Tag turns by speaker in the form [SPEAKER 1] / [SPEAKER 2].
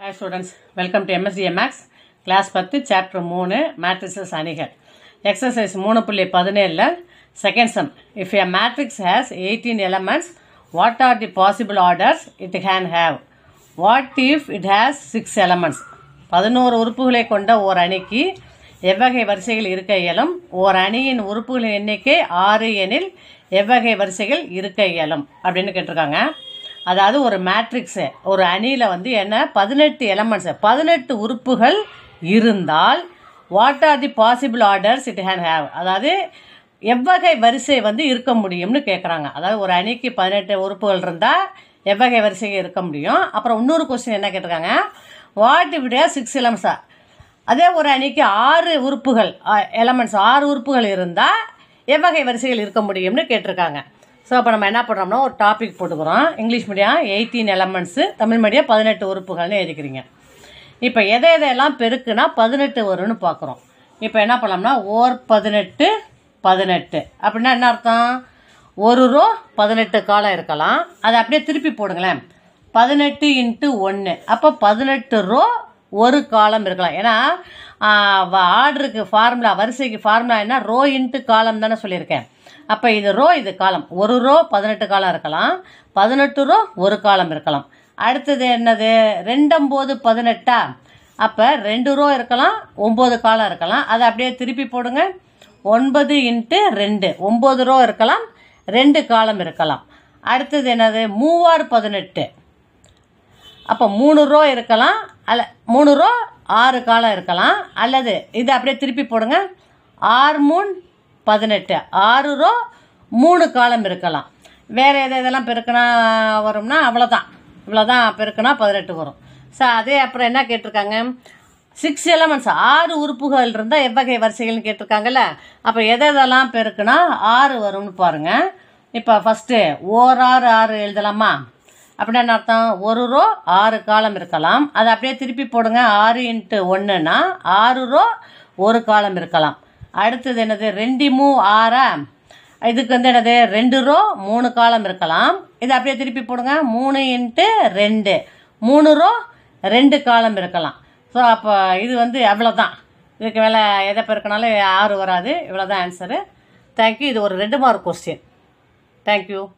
[SPEAKER 1] hi students welcome to MSTMX class பத்து chapter மூணு matrices அணிகள் எக்ஸசைஸ் மூணு புள்ளி பதினேழில் second sum if a matrix has eighteen elements what are the possible orders it can have what if it has six elements பதினோரு உறுப்புகளை கொண்ட ஓர் அணிக்கு எவ்வகை வரிசைகள் இருக்க இயலும் ஓர் அணியின் உறுப்புகளின் எண்ணிக்கை ஆறு எனில் எவ்வகை வரிசைகள் இருக்க இயலும் அப்படின்னு கேட்டிருக்காங்க அதாவது ஒரு மேட்ரிக்ஸு ஒரு அணியில் வந்து என்ன பதினெட்டு எலமெண்ட்ஸு பதினெட்டு உறுப்புகள் இருந்தால் what are the possible orders it can have அதாவது எவ்வகை வரிசை வந்து இருக்க முடியும்னு கேட்குறாங்க அதாவது ஒரு அணிக்கு பதினெட்டு உறுப்புகள் இருந்தால் எவ்வகை வரிசைகள் இருக்க முடியும் அப்புறம் இன்னொரு கொஸ்டின் என்ன கேட்டிருக்காங்க வாட் விட சிக்ஸ் எலமெண்ட்ஸா அதே ஒரு அணிக்கு ஆறு உறுப்புகள் எலமெண்ட்ஸ் ஆறு உறுப்புகள் இருந்தால் எவ்வகை வரிசைகள் இருக்க முடியும்னு கேட்டிருக்காங்க ஸோ அப்போ நம்ம என்ன பண்ணுறோம்னா ஒரு டாபிக் போட்டுக்கிறோம் English medium eighteen elements Tamil medium பதினெட்டு உறுப்புகள்னு எழுதிக்கிறீங்க இப்போ எதை எதையெல்லாம் பெருக்குனா பதினெட்டு வரும்னு பார்க்குறோம் இப்போ என்ன பண்ணலாம்னா ஓர் பதினெட்டு பதினெட்டு அப்படின்னா என்ன அர்த்தம் ஒரு ரோ பதினெட்டு காலம் இருக்கலாம் அதை அப்படியே திருப்பி போடுங்களேன் பதினெட்டு இன்ட்டு ஒன்று அப்போ பதினெட்டு ரோ ஒரு காலம் இருக்கலாம் ஏன்னா ஆர்டருக்கு ஃபார்முலா வரிசைக்கு ஃபார்முலா என்ன ரோ இன்ட்டு காலம் தானே சொல்லியிருக்கேன் அப்போ இது ரோ இது காலம் ஒரு ரோ பதினெட்டு காலம் இருக்கலாம் பதினெட்டு ரோ ஒரு காலம் இருக்கலாம் அடுத்தது என்னது ரெண்டொம்போது பதினெட்டா அப்போ ரெண்டு ரோ இருக்கலாம் ஒம்பது காலம் இருக்கலாம் அதை அப்படியே திருப்பி போடுங்க ஒன்பது இன்ட்டு ரெண்டு ஒம்பது ரோ இருக்கலாம் ரெண்டு காலம் இருக்கலாம் அடுத்தது என்னது மூவாறு பதினெட்டு அப்போ மூணு ரோ இருக்கலாம் அல்ல மூணு ரோ ஆறு காலம் இருக்கலாம் அல்லது இதை அப்படியே திருப்பி போடுங்க ஆறு மூணு பதினெட்டு ஆறு ரோ மூணு காலம் இருக்கலாம் வேறு எது இதெல்லாம் பெருக்கினா வரும்னா அவ்வளோதான் இவ்வளோதான் பெருக்கினா பதினெட்டு வரும் ஸோ அதே அப்புறம் என்ன கேட்டிருக்காங்க சிக்ஸ் எலமெண்ட்ஸ் ஆறு உறுப்புகள் இருந்தால் எவ்வகை வரிசைகள்னு கேட்டிருக்காங்கல்ல அப்போ எதை எதெல்லாம் பெருக்குனா ஆறு வரும்னு பாருங்கள் இப்போ ஃபஸ்ட்டு ஓர் ஆறு ஆறு எழுதலாமா அப்படின்னா என்ன அர்த்தம் ஒரு ரோ ஆறு காலம் இருக்கலாம் அதை அப்படியே திருப்பி போடுங்க ஆறு இன்ட்டு ஒன்றுனா ஆறு ரோ ஒரு காலம் இருக்கலாம் அடுத்தது என்னது ரெண்டு மூ ஆறா இதுக்கு வந்து என்னது ரெண்டு ரோ மூணு காலம் இருக்கலாம் இதை அப்படியே திருப்பி போடுங்க மூணு இன்ட்டு ரெண்டு மூணு ரோ ரெண்டு காலம் இருக்கலாம் ஸோ அப்போ இது வந்து அவ்வளோதான் இதுக்கு மேலே எதை பெருக்கினாலும் ஆறு வராது இவ்வளோ தான் ஆன்சரு தேங்க்யூ இது ஒரு ரெண்டு மார்க் கொஸ்டின் தேங்க்யூ